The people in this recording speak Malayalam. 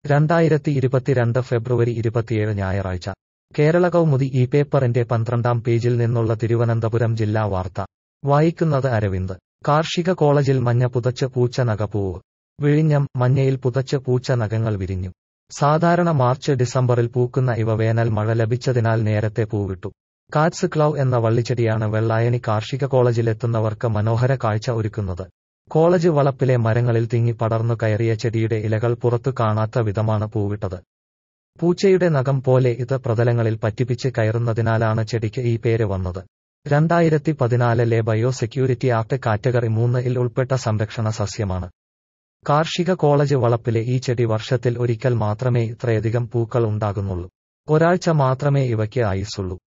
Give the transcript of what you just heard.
രണ്ടായിരത്തി ഇരുപത്തിരണ്ട് ഫെബ്രുവരി ഇരുപത്തിയേഴ് ഞായറാഴ്ച കേരള കൗമുദി ഈ പേപ്പറിന്റെ പന്ത്രണ്ടാം പേജിൽ നിന്നുള്ള തിരുവനന്തപുരം ജില്ലാ വാർത്ത വായിക്കുന്നത് അരവിന്ദ് കാർഷിക കോളേജിൽ മഞ്ഞ പുതച്ച് പൂച്ച നഖപൂവ് വിഴിഞ്ഞം മഞ്ഞയിൽ പുതച്ച് പൂച്ച നഖങ്ങൾ വിരിഞ്ഞു സാധാരണ മാർച്ച് ഡിസംബറിൽ പൂക്കുന്ന ഇവ വേനൽ മഴ ലഭിച്ചതിനാൽ നേരത്തെ പൂവിട്ടു കാറ്റ്സ് ക്ലൗ എന്ന വള്ളിച്ചെടിയാണ് വെള്ളായണി കാർഷിക കോളേജിലെത്തുന്നവർക്ക് മനോഹര കാഴ്ച ഒരുക്കുന്നത് കോളേജ് വളപ്പിലെ മരങ്ങളിൽ തിങ്ങി പടർന്നു കയറിയ ചെടിയുടെ ഇലകൾ പുറത്തു കാണാത്ത വിധമാണ് പൂവിട്ടത് പൂച്ചയുടെ നഖം പോലെ ഇത് പ്രതലങ്ങളിൽ പറ്റിപ്പിച്ച് കയറുന്നതിനാലാണ് ചെടിക്ക് ഈ പേര് വന്നത് രണ്ടായിരത്തി പതിനാലിലെ ബയോ സെക്യൂരിറ്റി ആക്ട് കാറ്റഗറി മൂന്ന് ഇൽ ഉൾപ്പെട്ട സംരക്ഷണ സസ്യമാണ് കാർഷിക കോളേജ് വളപ്പിലെ ഈ ചെടി വർഷത്തിൽ ഒരിക്കൽ മാത്രമേ ഇത്രയധികം പൂക്കൾ ഉണ്ടാകുന്നുള്ളൂ ഒരാഴ്ച മാത്രമേ ഇവയ്ക്ക് ആയുസുള്ളൂ